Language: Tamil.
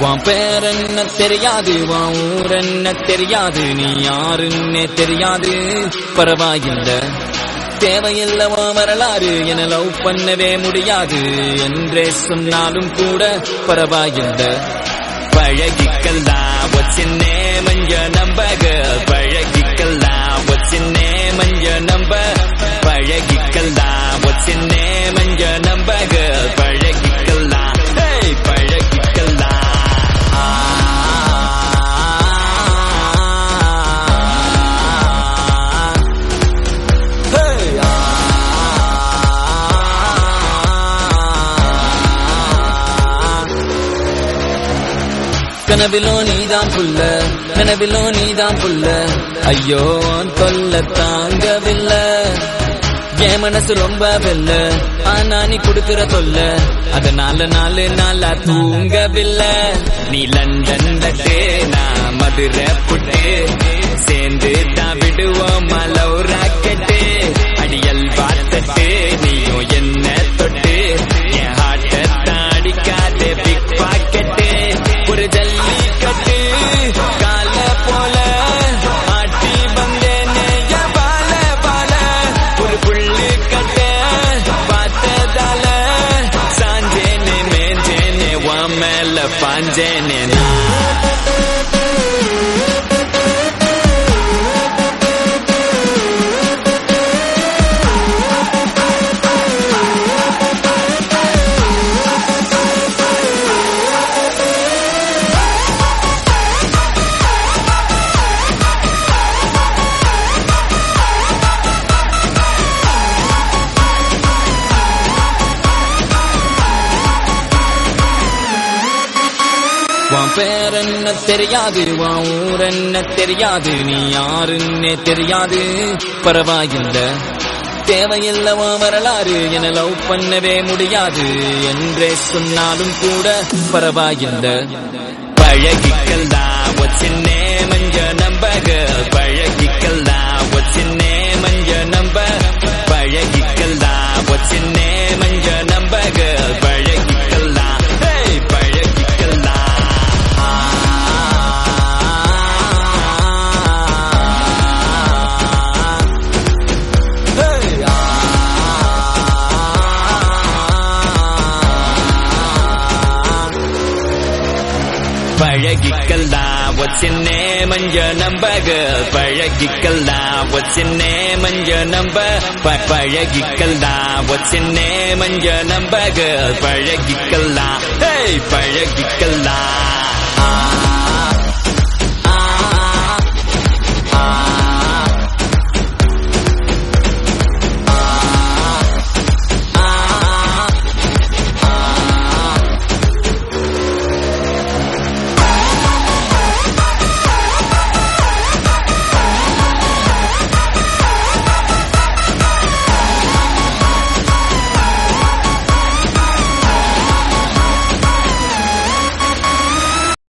உன் பேர் என்ன தெரியாது உன் ஊர் என்ன தெரியாது நீ யாருன்னே தெரியாது பரவாயில்லை தேவையில்ல உன் வரலாறு என லவ் பண்ணவே முடியாது என்றே சொன்னாலும் கூட பரவாயில்லை பழகிக்கலாம் வச்சின்னே மஞ்ச நம்பக பழகிக்கலாம் வச்சின்னே மஞ்ச நம்ப பழகிக்கலாம் வச்சின்னே மஞ்ச நம்பக பழகிக்கலாம் ஹேய், பழகிக்கலாம் ஹேய், கனவிலோ நீதான் புல்ல கனவிலோ நீதான் புல்ல ஐயோ உன் தொல்ல தாங்கவில்லை என் மனசு ரொம்ப வெல்ல ஆனா நீ குடுக்கிற தொல்ல அதனால நாலு நாளா தூங்கவில்லை நீ லண்டன் லட்டு நான் மதுரை புட்டு சேர்ந்து தான் விடுவோம் மலவு ராக்கெட்டு அடியல் பார்த்தட்டு நீயும் என்ன தொட்டு என் ஹார்ட்ட தாடிக்காதே பிக் பாக்கெட்டு ஒரு ஜல்லிக்கட்டு கால போல ஆட்டி வந்தேனே என் பால பால ஒரு புள்ளு கட்ட பார்த்ததால சாஞ்சேனே மேஞ்சேனே உன் மேல பாஞ்சேனே நான் உன் பேர் என்ன தெரியாது உன் ஊர் என்ன தெரியாது நீ யாருன்னே தெரியாது பரவாயில்லை தேவையில்ல உன் வரலாறு என லவ் பண்ணவே முடியாது என்றே சொன்னாலும் கூட பரவாயில்லை பழகிக்கலாம் வச்சின்னே மஞ்ச நம்பக பழகிக்கலாம் வச்சின்னே மஞ்ச நம்ப பழகிக்கலாம் வச்சின்னே மஞ்ச நம்பக பழகிக்கலாம் ஹேய், பழகிக்கலாம் Hey! பழகிக்கலாம் வச்சின்னே மஞ்ச நம்பக பழகிக்கலாம் வச்சின்னே மஞ்ச நம்ப ப- பழகிக்கலாம் வச்சின்னே மஞ்ச நம்பக பழகிக்கலாம் ஹேய் பழகிக்கலாம்